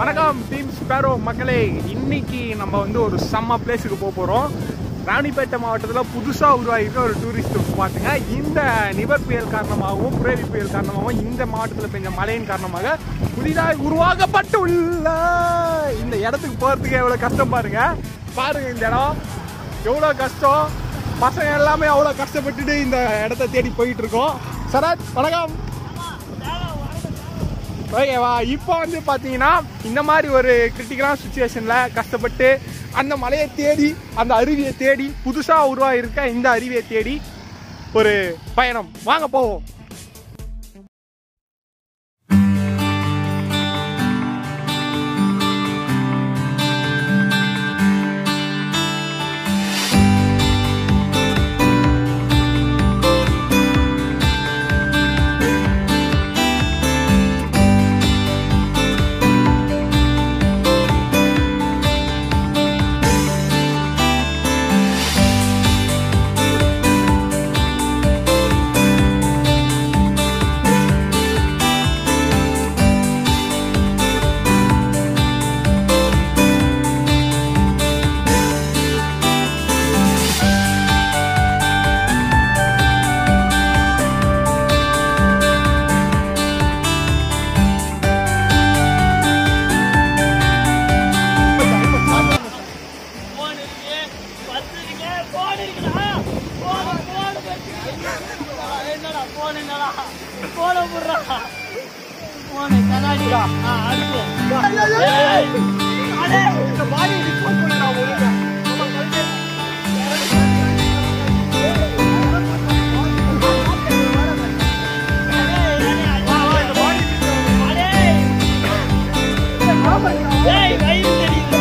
வணக்கம் team Sparrow மக்களே இன்னைக்கு நம்ம வந்து ஒரு செம்ம பிளேஸுக்கு போக போகிறோம் ராணிப்பேட்டை மாவட்டத்தில் புதுசாக உருவாகிருக்க ஒரு டூரிஸ்ட் ஸ்பாட்டுங்க இந்த நிவர் புயல் காரணமாகவும் புரேவி புயல் காரணமாகவும் இந்த மாவட்டத்தில் பெஞ்ச மழையின் காரணமாக புதிதாக உருவாக்கப்பட்டுள்ள இந்த இடத்துக்கு போகிறதுக்கு எவ்வளோ கஷ்டம் பாருங்க பாருங்க இந்த இடம் எவ்வளோ கஷ்டம் பசங்க எல்லாமே அவ்வளோ கஷ்டப்பட்டுட்டு இந்த இடத்த தேடி போயிட்டு இருக்கோம் சரத் வணக்கம் ஓகேவா இப்போ வந்து பார்த்தீங்கன்னா இந்த மாதிரி ஒரு கிரிட்டிக்கலான சுச்சுவேஷனில் கஷ்டப்பட்டு அந்த மலையை தேடி அந்த அருவியை தேடி புதுசாக உருவாகிருக்க இந்த அருவியை தேடி ஒரு பயணம் வாங்க போவோம் போன் இருக்கு பத்து இருக்கு போன் இருக்குடா போன் போன் என்னடா போன் என்னடா போன புடுறா போன் கண்ணாடிடா ஆ அடுத்து ஏய், அடே இந்த பாடி ரிப்போர்ட் பண்ண நான் ஒழுங்கா ஏய் வயிறு தெரியுது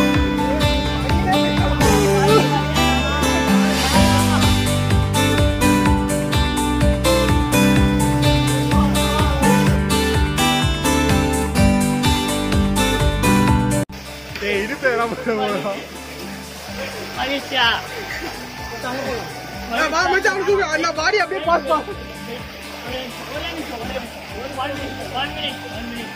டேய் இடுப்பு எல்லாம் பண்ணுவோம் மகிழ்ச்சியா பாடி அப்படியே பாஸ் பாஸ் ஒரே நிமிஷம் ஒரே நிமிஷம் ஒரு one minute, one minute, one minute.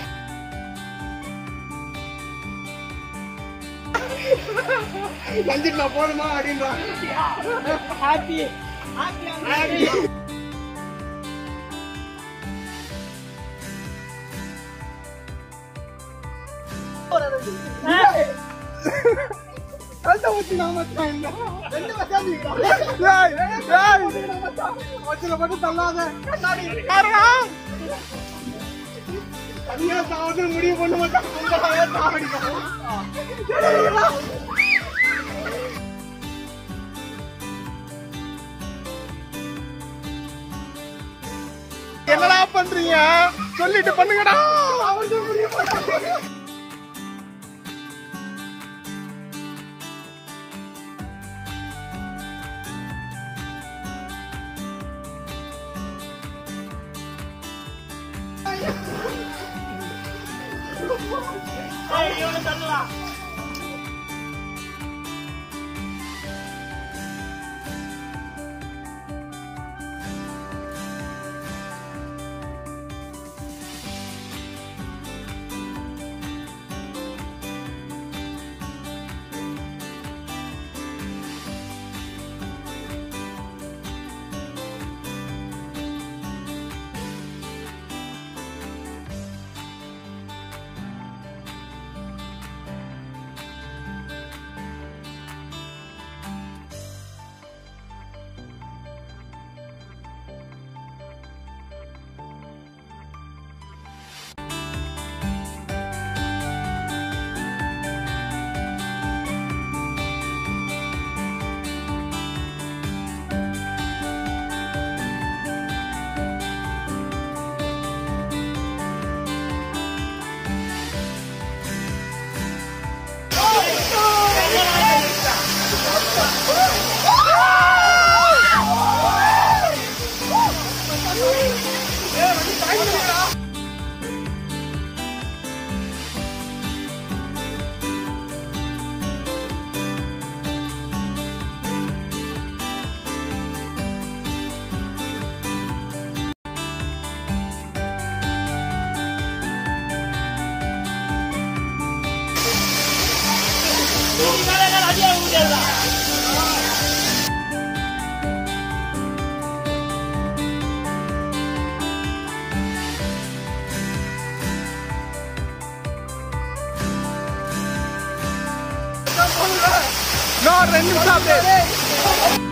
லஞ்சுக்கு நான் போகணுமா அப்படின்றான் Happy. Happy. மட்டும் தள்ளாத காரணம் தனியா சாவது முடிவு பண்ண மாட்டான் என்னடா பண்றீங்க சொல்லிட்டு பண்ணுங்கடா அவன் முடிவு பண்ணாங்க ஏய், இவனை தள்ளலாம். முடியாதா இன்னும் ரெண்டு நிமிஷம் அப்படியே